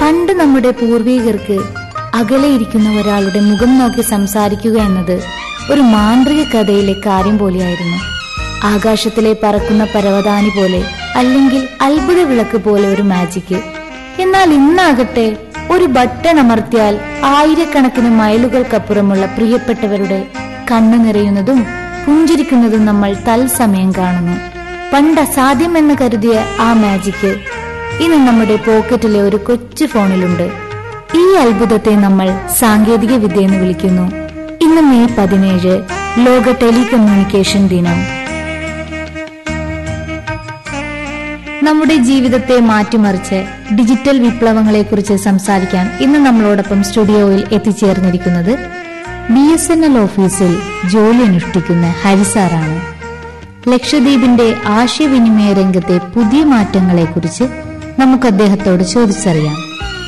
പണ്ട് നമ്മുടെ പൂർവികർക്ക് അകലെ ഇരിക്കുന്ന ഒരാളുടെ മുഖം നോക്കി സംസാരിക്കുക എന്നത് ഒരു മാന്ത്രിക കഥയിലെ കാര്യം പോലെയായിരുന്നു ആകാശത്തിലെ പറക്കുന്ന പരവതാനി പോലെ അല്ലെങ്കിൽ അത്ഭുത വിളക്ക് പോലെ ഒരു മാജിക് എന്നാൽ ഇന്നാകട്ടെ ഒരു ബട്ടൺ അമർത്തിയാൽ ആയിരക്കണക്കിന് മൈലുകൾക്കപ്പുറമുള്ള പ്രിയപ്പെട്ടവരുടെ കണ്ണു നിറയുന്നതും പുഞ്ചിരിക്കുന്നതും നമ്മൾ തത്സമയം കാണുന്നു പണ്ട് അസാധ്യമെന്ന് കരുതിയ ആ മാജിക് ഇന്ന് നമ്മുടെ പോക്കറ്റിലെ ഒരു കൊച്ചു ഫോണിലുണ്ട് ഈ അത്ഭുതത്തെ നമ്മൾ സാങ്കേതിക വിദ്യ എന്ന് വിളിക്കുന്നു ഇന്ന് മെയ് പതിനേഴ് ലോക ടെലികമ്മ്യൂണിക്കേഷൻ ദിനം നമ്മുടെ ജീവിതത്തെ മാറ്റിമറിച്ച് ഡിജിറ്റൽ വിപ്ലവങ്ങളെക്കുറിച്ച് സംസാരിക്കാൻ ഇന്ന് നമ്മളോടൊപ്പം സ്റ്റുഡിയോയിൽ എത്തിച്ചേർന്നിരിക്കുന്നത് ബി എസ് എൻ എൽ ഓഫീസിൽ ജോലി അനുഷ്ഠിക്കുന്ന ഹരിസാറാണ് ലക്ഷദ്വീപിന്റെ ആശയവിനിമയ രംഗത്തെ പുതിയ മാറ്റങ്ങളെക്കുറിച്ച് നമുക്ക് അദ്ദേഹത്തോട് ചോദിച്ചറിയാം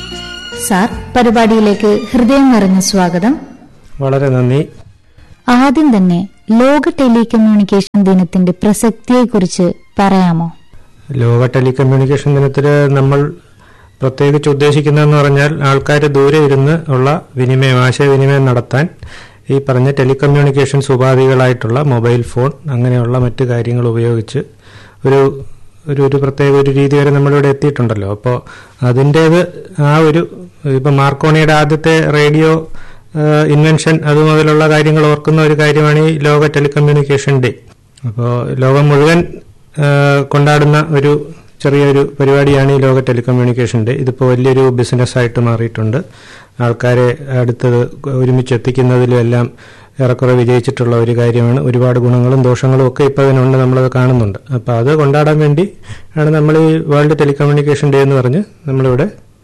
സാർ പരിപാടിയിലേക്ക് ഹൃദയം നിറഞ്ഞ സ്വാഗതം വളരെ നന്ദി ആദ്യം തന്നെ ലോക ടെലികമ്മ്യൂണിക്കേഷൻ ദിനത്തിന്റെ പ്രസക്തിയെക്കുറിച്ച് പറയാമോ ലോക ടെലികമ്മ്യൂണിക്കേഷൻ ദിനത്തിൽ നമ്മൾ പ്രത്യേകിച്ച് ഉദ്ദേശിക്കുന്നതെന്ന് പറഞ്ഞാൽ ആൾക്കാർ ദൂരെ ഇരുന്ന് ഉള്ള വിനിമയം ആശയവിനിമയം നടത്താൻ ഈ പറഞ്ഞ ടെലികമ്മ്യൂണിക്കേഷൻസ് ഉപാധികളായിട്ടുള്ള മൊബൈൽ ഫോൺ അങ്ങനെയുള്ള മറ്റു കാര്യങ്ങൾ ഉപയോഗിച്ച് ഒരു ഒരു ഒരു പ്രത്യേക ഒരു രീതി വരെ നമ്മളിവിടെ എത്തിയിട്ടുണ്ടല്ലോ അപ്പോൾ അതിൻ്റേത് ആ ഒരു ഇപ്പം മാർക്കോണിയുടെ ആദ്യത്തെ റേഡിയോ ഇൻവെൻഷൻ അതുമുതലുള്ള കാര്യങ്ങൾ ഓർക്കുന്ന ഒരു കാര്യമാണ് ഈ ലോക ടെലികമ്മ്യൂണിക്കേഷൻ ഡേ അപ്പോൾ ലോകം മുഴുവൻ ആ, കൊണ്ടാടുന്ന ഒരു ചെറിയൊരു പരിപാടിയാണ് ഈ ലോക ടെലികമ്മ്യൂണിക്കേഷൻ ഡേ ഇതിപ്പോൾ വലിയൊരു ബിസിനസ്സായിട്ട് മാറിയിട്ടുണ്ട് ആൾക്കാരെ അടുത്തത് ഒരുമിച്ച് എത്തിക്കുന്നതിലും എല്ലാം ഏറെക്കുറെ വിജയിച്ചിട്ടുള്ള ഒരു കാര്യമാണ് ഒരുപാട് ഗുണങ്ങളും ദോഷങ്ങളും ഒക്കെ ഇപ്പോൾ അതിനുണ്ട് നമ്മളത് കാണുന്നുണ്ട് അപ്പോൾ അത് കൊണ്ടാടാൻ വേണ്ടി ആണ് നമ്മൾ ഈ വേൾഡ് ടെലികമ്മ്യൂണിക്കേഷൻ ഡേ എന്ന് പറഞ്ഞ് നമ്മളിവിടെ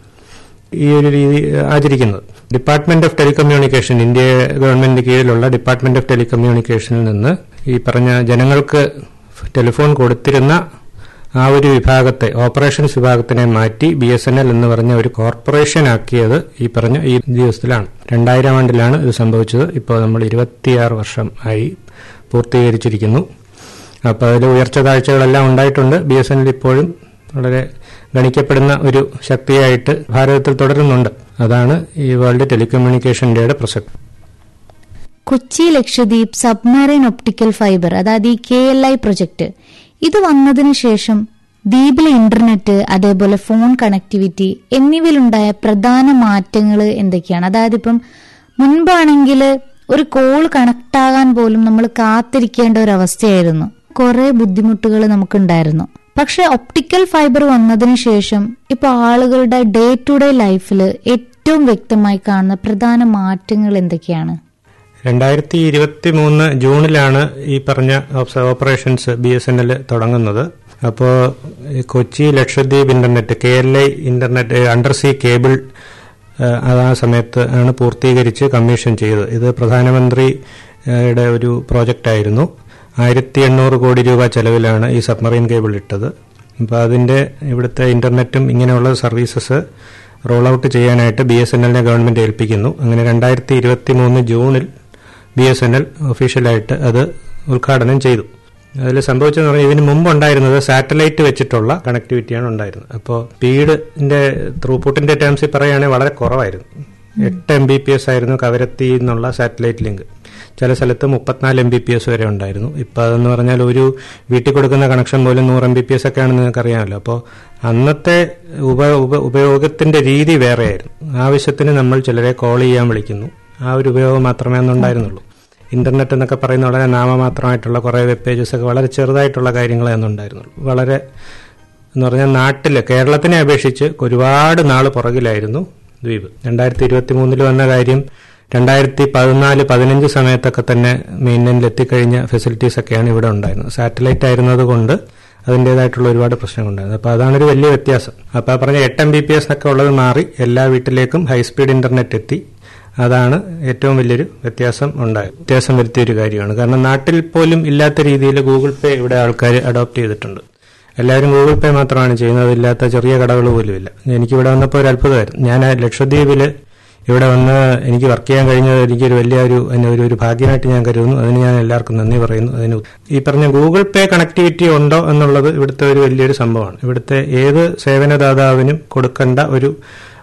ഈ ഒരു രീതി ആചരിക്കുന്നത് ഡിപ്പാർട്ട്മെന്റ് ഓഫ് ടെലികമ്മ്യൂണിക്കേഷൻ ഇന്ത്യ ഗവൺമെന്റിന് കീഴിലുള്ള ഡിപ്പാർട്ട്മെന്റ് ഓഫ് ടെലികമ്മ്യൂണിക്കേഷനിൽ നിന്ന് ഈ പറഞ്ഞ ജനങ്ങൾക്ക് ടെലിഫോൺ കൊടുത്തിരുന്ന ആ ഒരു വിഭാഗത്തെ ഓപ്പറേഷൻസ് വിഭാഗത്തിനെ മാറ്റി ബി എസ് എൻ എൽ എന്ന് പറഞ്ഞ ഒരു കോർപ്പറേഷൻ ആക്കിയത് ഈ പറഞ്ഞ ഈ ദിവസത്തിലാണ് രണ്ടായിരം ആണ്ടിലാണ് ഇത് സംഭവിച്ചത് ഇപ്പോൾ നമ്മൾ ഇരുപത്തിയാറ് വർഷം ആയി പൂർത്തീകരിച്ചിരിക്കുന്നു അപ്പോൾ അതിൽ ഉയർച്ച താഴ്ചകളെല്ലാം ഉണ്ടായിട്ടുണ്ട് ബി എസ് എൻ എൽ ഇപ്പോഴും വളരെ ഗണിക്കപ്പെടുന്ന ഒരു ശക്തിയായിട്ട് ഭാരതത്തിൽ തുടരുന്നുണ്ട് അതാണ് ഈ വേൾഡ് ടെലികമ്മ്യൂണിക്കേഷൻ ഡേയുടെ പ്രസക്തി Kochi Lakshadweep submarine optical fibre അതായത് ഈ കെ എൽ ഐ പ്രൊജക്ട് ഇത് വന്നതിന് ശേഷം ദ്വീപിലെ ഇന്റർനെറ്റ് അതേപോലെ ഫോൺ കണക്ടിവിറ്റി എന്നിവയിലുണ്ടായ പ്രധാന മാറ്റങ്ങൾ എന്തൊക്കെയാണ് അതായത് ഇപ്പം മുൻപാണെങ്കിൽ ഒരു കോൾ കണക്ട് ആകാൻ പോലും നമ്മൾ കാത്തിരിക്കേണ്ട ഒരു അവസ്ഥയായിരുന്നു കുറെ ബുദ്ധിമുട്ടുകൾ നമുക്കുണ്ടായിരുന്നു പക്ഷെ ഒപ്റ്റിക്കൽ ഫൈബർ വന്നതിന് ശേഷം ഇപ്പൊ ആളുകളുടെ ഡേ ടു ഡേ ലൈഫിൽ ഏറ്റവും വ്യക്തമായി കാണുന്ന പ്രധാന മാറ്റങ്ങൾ എന്തൊക്കെയാണ് രണ്ടായിരത്തി ഇരുപത്തി മൂന്ന് ജൂണിലാണ് ഈ പറഞ്ഞ ops- operations B S N L തുടങ്ങുന്നത് അപ്പോൾ Kochi Lakshadweep internet K L I internet undersea cable ഏഹ്, അത് ആ സമയത്ത് ആണ് പൂർത്തീകരിച്ച് കമ്മീഷൻ ചെയ്തത് ഇത് പ്രധാനമന്ത്രിയുടെ ഒരു പ്രോജക്റ്റ് ആയിരുന്നു ആയിരത്തി എണ്ണൂറ് കോടി രൂപ ചെലവിലാണ് ഈ സബ്മറീൻ കേബിൾ ഇട്ടത് അപ്പോൾ അതിന്റെ ഇവിടുത്തെ ഇന്റർനെറ്റും ഇങ്ങനെയുള്ള സർവീസസ് റോൾ ഔട്ട് ചെയ്യാനായിട്ട് ബി എസ് എൻ എല്ലിനെ ഗവൺമെന്റ് ഏൽപ്പിക്കുന്നു അങ്ങനെ രണ്ടായിരത്തി ഇരുപത്തി മൂന്ന് ജൂണിൽ ബി എസ് എൻ എൽ ഒഫീഷ്യലായിട്ട് അത് ഉദ്ഘാടനം ചെയ്തു അതിൽ സംഭവിച്ചതെന്ന് പറഞ്ഞാൽ ഇതിന് മുമ്പ് ഉണ്ടായിരുന്നത് സാറ്റലൈറ്റ് വെച്ചിട്ടുള്ള കണക്ടിവിറ്റിയാണ് ഉണ്ടായിരുന്നത് അപ്പോൾ സ്പീഡിന്റെ ത്രൂപുട്ടിന്റെ ടേംസിൽ പറയുകയാണെങ്കിൽ വളരെ കുറവായിരുന്നു എട്ട് എം ബി പി എസ് ആയിരുന്നു കവരത്തി എന്നുള്ള സാറ്റലൈറ്റ് ലിങ്ക് ചില സ്ഥലത്ത് മുപ്പത്തിനാല് എം ബി പി എസ് വരെ ഉണ്ടായിരുന്നു ഇപ്പം അതെന്ന് പറഞ്ഞാൽ ഒരു വീട്ടിൽ കൊടുക്കുന്ന കണക്ഷൻ പോലും നൂറ് എം ബി പി എസ് ഒക്കെ ആണെന്ന് നിങ്ങൾക്ക് അറിയാമല്ലോ അപ്പോൾ അന്നത്തെ ഉപ ഉപ ഉപയോഗത്തിന്റെ രീതി വേറെയായിരുന്നു ആവശ്യത്തിന് നമ്മൾ ചിലരെ കോൾ ചെയ്യാൻ വിളിക്കുന്നു ആ ഒരു ഉപയോഗം മാത്രമേ അന്നുണ്ടായിരുന്നുള്ളൂ ഇന്റർനെറ്റ് എന്നൊക്കെ പറയുന്ന വളരെ നാമമാത്രമായിട്ടുള്ള കുറേ വെബ് പേജസ് ഒക്കെ വളരെ ചെറുതായിട്ടുള്ള കാര്യങ്ങളെ അന്നുണ്ടായിരുന്നുള്ളൂ വളരെ എന്ന് പറഞ്ഞാൽ നാട്ടിൽ കേരളത്തിനെ അപേക്ഷിച്ച് ഒരുപാട് നാൾ പുറകിലായിരുന്നു ദ്വീപ് രണ്ടായിരത്തി ഇരുപത്തി മൂന്നിൽ വന്ന കാര്യം രണ്ടായിരത്തി പതിനാല് പതിനഞ്ച് സമയത്തൊക്കെ തന്നെ മെയിൻലൈനിൽ എത്തിക്കഴിഞ്ഞ ഫെസിലിറ്റീസ് ഒക്കെയാണ് ഇവിടെ ഉണ്ടായിരുന്നത് സാറ്റലൈറ്റ് ആയിരുന്നത് കൊണ്ട് അതിൻ്റെതായിട്ടുള്ള ഒരുപാട് പ്രശ്നങ്ങളുണ്ടായിരുന്നു അപ്പോൾ അതാണ് ഒരു വലിയ വ്യത്യാസം അപ്പോൾ ആ പറഞ്ഞ എട്ട് എം ബി പി എസ് ഒക്കെ ഉള്ളത് മാറി എല്ലാ വീട്ടിലേക്കും ഹൈസ്പീഡ് ഇന്റർനെറ്റ് എത്തി അതാണ് ഏറ്റവും വലിയൊരു വ്യത്യാസം ഉണ്ടായത് വ്യത്യാസം വരുത്തിയ ഒരു കാര്യമാണ് കാരണം നാട്ടിൽ പോലും ഇല്ലാത്ത രീതിയിൽ ഗൂഗിൾ പേ ഇവിടെ ആൾക്കാർ അഡോപ്റ്റ് ചെയ്തിട്ടുണ്ട് എല്ലാവരും ഗൂഗിൾ പേ മാത്രമാണ് ചെയ്യുന്നത് ഇല്ലാത്ത ചെറിയ കടകൾ പോലും ഇല്ല എനിക്കിവിടെ വന്നപ്പോൾ ഒരു അത്ഭുതമായിരുന്നു ഞാൻ ആ ലക്ഷദ്വീപിൽ ഇവിടെ വന്ന് എനിക്ക് വർക്ക് ചെയ്യാൻ കഴിഞ്ഞത് എനിക്കൊരു വലിയ ഒരു എന്നെ ഒരു ഒരു ഭാഗ്യമായിട്ട് ഞാൻ കരുതുന്നു അതിന് ഞാൻ എല്ലാവർക്കും നന്ദി പറയുന്നു അതിന് ഈ പറഞ്ഞ ഗൂഗിൾ പേ കണക്ടിവിറ്റി ഉണ്ടോ എന്നുള്ളത് ഇവിടുത്തെ ഒരു വലിയൊരു സംഭവമാണ് ഇവിടുത്തെ ഏത് സേവനദാതാവിനും കൊടുക്കേണ്ട ഒരു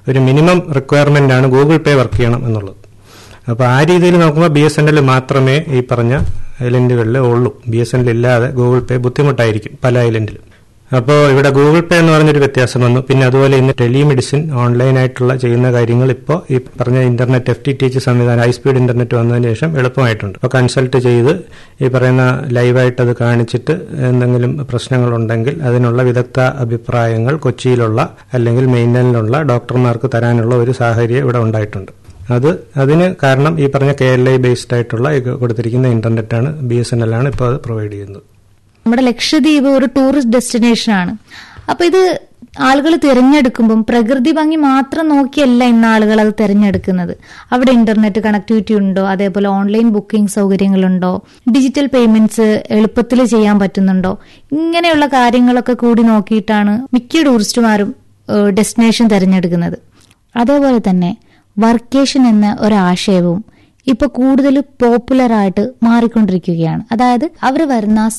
ഒരു മിനിമം റിക്വയർമെന്റ് ആണ് ഗൂഗിൾ പേ വർക്ക് ചെയ്യണം എന്നുള്ളത് അപ്പോൾ ആ രീതിയിൽ നോക്കുമ്പോൾ ബി എസ് എൻ എൽ മാത്രമേ ഈ പറഞ്ഞ ഐലൻഡുകളിൽ ഉള്ളൂ ബി എസ് എൻ എൽ ഇല്ലാതെ ഗൂഗിൾ പേ ബുദ്ധിമുട്ടായിരിക്കും പല ഐലൻഡിലും അപ്പോൾ ഇവിടെ ഗൂഗിൾ പേ എന്ന് പറഞ്ഞൊരു വ്യത്യാസം വന്നു പിന്നെ അതുപോലെ ഇന്ന് ടെലിമെഡിസിൻ ഓൺലൈനായിട്ടുള്ള ചെയ്യുന്ന കാര്യങ്ങൾ ഇപ്പോൾ ഈ പറഞ്ഞ internet F T T H സംവിധാനം ഹൈ സ്പീഡ് ഇന്റർനെറ്റ് വന്നതിന് ശേഷം എളുപ്പമായിട്ടുണ്ട് അപ്പോൾ കൺസൾട്ട് ചെയ്ത് ഈ പറയുന്ന ലൈവായിട്ട് അത് കാണിച്ചിട്ട് എന്തെങ്കിലും പ്രശ്നങ്ങളുണ്ടെങ്കിൽ അതിനുള്ള വിദഗ്ധ അഭിപ്രായങ്ങൾ കൊച്ചിയിലുള്ള അല്ലെങ്കിൽ മെയിൻലൈനിലുള്ള ഡോക്ടർമാർക്ക് തരാനുള്ള ഒരു സാഹചര്യം ഇവിടെ ഉണ്ടായിട്ടുണ്ട് അത് അതിന് കാരണം ഈ പറഞ്ഞ കെ എൽ ഐ ബേസ്ഡ് ആയിട്ടുള്ള ഈ കൊടുത്തിരിക്കുന്ന ഇന്റർനെറ്റാണ് ബി എസ് എൻ എൽ ആണ് ഇപ്പോൾ അത് പ്രൊവൈഡ് ചെയ്യുന്നത് നമ്മുടെ ലക്ഷദ്വീപ് ഒരു ടൂറിസ്റ്റ് ഡെസ്റ്റിനേഷൻ ആണ് അപ്പൊ ഇത് ആളുകൾ തിരഞ്ഞെടുക്കുമ്പം പ്രകൃതി ഭംഗി മാത്രം നോക്കിയല്ല ഇന്ന് ആളുകൾ അത് തിരഞ്ഞെടുക്കുന്നത് അവിടെ ഇന്റർനെറ്റ് കണക്ടിവിറ്റി ഉണ്ടോ അതേപോലെ ഓൺലൈൻ ബുക്കിംഗ് സൗകര്യങ്ങളുണ്ടോ ഡിജിറ്റൽ പേയ്മെന്റ്സ് എളുപ്പത്തിൽ ചെയ്യാൻ പറ്റുന്നുണ്ടോ ഇങ്ങനെയുള്ള കാര്യങ്ങളൊക്കെ കൂടി നോക്കിയിട്ടാണ് മിക്ക ടൂറിസ്റ്റുമാരും ഡെസ്റ്റിനേഷൻ തിരഞ്ഞെടുക്കുന്നത് അതേപോലെ തന്നെ വർക്കേഷൻ എന്ന ഒരാശയവും ഇപ്പൊ കൂടുതൽ പോപ്പുലർ ആയിട്ട് മാറിക്കൊണ്ടിരിക്കുകയാണ് അതായത് അവർ വരുന്ന ആ